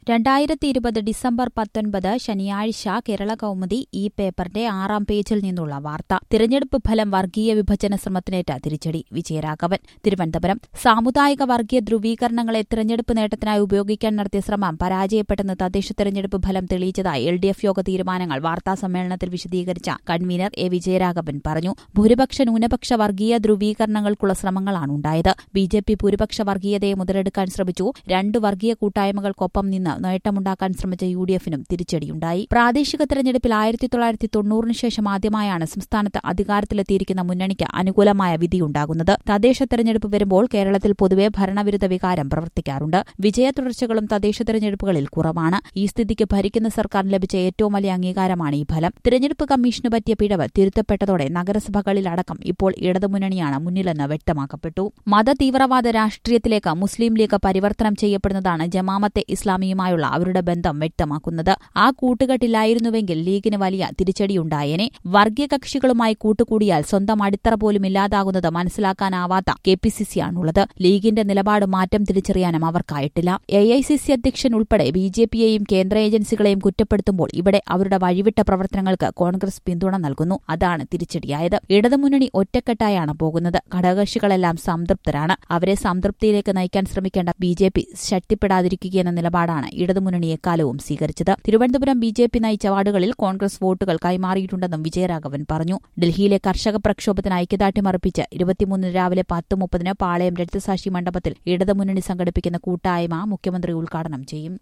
രണ്ടായിരത്തി ഇരുപത് ഡിസംബർ പത്തൊൻപത് ശനിയാഴ്ച കേരള കൗമുദി ഈ പേപ്പറിന്റെ ആറാം പേജിൽ നിന്നുള്ള വാർത്ത തിരഞ്ഞെടുപ്പ് ഫലം വർഗീയ വിഭജന ശ്രമത്തിനേറ്റ തിരിച്ചടി വിജയരാഘവൻ തിരുവനന്തപുരം സാമുദായിക വർഗീയ ധ്രുവീകരണങ്ങളെ തിരഞ്ഞെടുപ്പ് നേട്ടത്തിനായി ഉപയോഗിക്കാൻ നടത്തിയ ശ്രമം പരാജയപ്പെട്ടെന്ന് തദ്ദേശ തെരഞ്ഞെടുപ്പ് ഫലം തെളിയിച്ചതായി എൽ ഡി എഫ് യോഗ തീരുമാനങ്ങൾ വാർത്താസമ്മേളനത്തിൽ വിശദീകരിച്ച കൺവീനർ എ വിജയരാഘവൻ പറഞ്ഞു ഭൂരിപക്ഷ ന്യൂനപക്ഷ വർഗീയ ധ്രുവീകരണങ്ങൾക്കുള്ള ശ്രമങ്ങളാണ് ഉണ്ടായത് ബി ജെ പി ഭൂരിപക്ഷ വർഗീയതയെ മുതലെടുക്കാൻ ശ്രമിച്ചു രണ്ട് വർഗീയ കൂട്ടായ്മകൾക്കൊപ്പം നിന്ന് നേട്ടമുണ്ടാക്കാൻ ശ്രമിച്ച യു ഡി എഫിനും തിരിച്ചടിയുണ്ടായി പ്രാദേശിക തെരഞ്ഞെടുപ്പിൽ ആയിരത്തി തൊള്ളായിരത്തി തൊണ്ണൂറിന് ശേഷം ആദ്യമായാണ് സംസ്ഥാനത്ത് അധികാരത്തിലെത്തിയിരിക്കുന്ന മുന്നണിക്ക് അനുകൂലമായ വിധിയുണ്ടാകുന്നത് തദ്ദേശ തെരഞ്ഞെടുപ്പ് വരുമ്പോൾ കേരളത്തിൽ പൊതുവെ ഭരണവിരുദ്ധ വികാരം പ്രവർത്തിക്കാറുണ്ട് വിജയ തുടർച്ചകളും തദ്ദേശ തെരഞ്ഞെടുപ്പുകളിൽ കുറവാണ് ഈ സ്ഥിതിക്ക് ഭരിക്കുന്ന സർക്കാരിന് ലഭിച്ച ഏറ്റവും വലിയ അംഗീകാരമാണ് ഈ ഫലം തിരഞ്ഞെടുപ്പ് കമ്മീഷന് പറ്റിയ പിഴവ് തിരുത്തപ്പെട്ടതോടെ നഗരസഭകളിലടക്കം ഇപ്പോൾ ഇടതുമുന്നണിയാണ് മുന്നിലെന്ന് വ്യക്തമാക്കപ്പെട്ടു മതതീവ്രവാദ രാഷ്ട്രീയത്തിലേക്ക് മുസ്ലിം ലീഗ് പരിവർത്തനം ചെയ്യപ്പെടുന്നതാണ് ജമാമത്തെ ഇസ്ലാമിയുമായുള്ള അവരുടെ ബന്ധം വ്യക്തമാക്കുന്നത് ആ കൂട്ടുകെട്ടില്ലായിരുന്നുവെങ്കിൽ ലീഗിന് വലിയ തിരിച്ചടിയുണ്ടായേനെ വർഗീയ കക്ഷികളുമായി കൂട്ടുകൂടിയാൽ സ്വന്തം അടിത്തറ പോലും ഇല്ലാതാകുന്നത് മനസ്സിലാക്കാനാവാത്ത കെ പി സി സിയാണുള്ളത് ലീഗിന്റെ നിലപാട് മാറ്റം തിരിച്ചറിയാനും അവർക്കായിട്ടില്ല എ ഐ സി സി അധ്യക്ഷൻ ഉൾപ്പെടെ ബി ജെ പിയെയും കേന്ദ്ര ഏജൻസികളെയും കുറ്റപ്പെടുത്തുമ്പോൾ ഇവിടെ അവരുടെ വഴിവിട്ട പ്രവർത്തനങ്ങൾക്ക് കോൺഗ്രസ് പിന്തുണ നൽകുന്നു അതാണ് തിരിച്ചടിയായത് ഇടതുമുന്നണി ഒറ്റക്കെട്ടായാണ് പോകുന്നത് ഘടകകക്ഷികളെല്ലാം സംതൃപ്തരാണ് അവരെ സംതൃപ്തിയിലേക്ക് നയിക്കാൻ ശ്രമിക്കേണ്ട ബി ജെ പി ശക്തിപ്പെടാതിരിക്കുകയെന്ന നിലപാടാണ് ഇടതുമുന്നണി എക്കാലവും സ്വീകരിച്ചത് തിരുവനന്തപുരം ബി ജെ പി നയിച്ച വാർഡുകളിൽ കോൺഗ്രസ് വോട്ടുകൾ കൈമാറിയിട്ടുണ്ടെന്നും വിജയരാഘവൻ പറഞ്ഞു ഡൽഹിയിലെ കർഷക പ്രക്ഷോഭത്തിന് ഐക്യദാർഢ്യം അർപ്പിച്ച് ഇരുപത്തിമൂന്നിന് രാവിലെ പത്ത് മുപ്പതിന് പാളയം രക്തസാക്ഷി മണ്ഡപത്തിൽ ഇടതുമുന്നണി സംഘടിപ്പിക്കുന്ന കൂട്ടായ്മ മുഖ്യമന്ത്രി ഉദ്ഘാടനം ചെയ്യും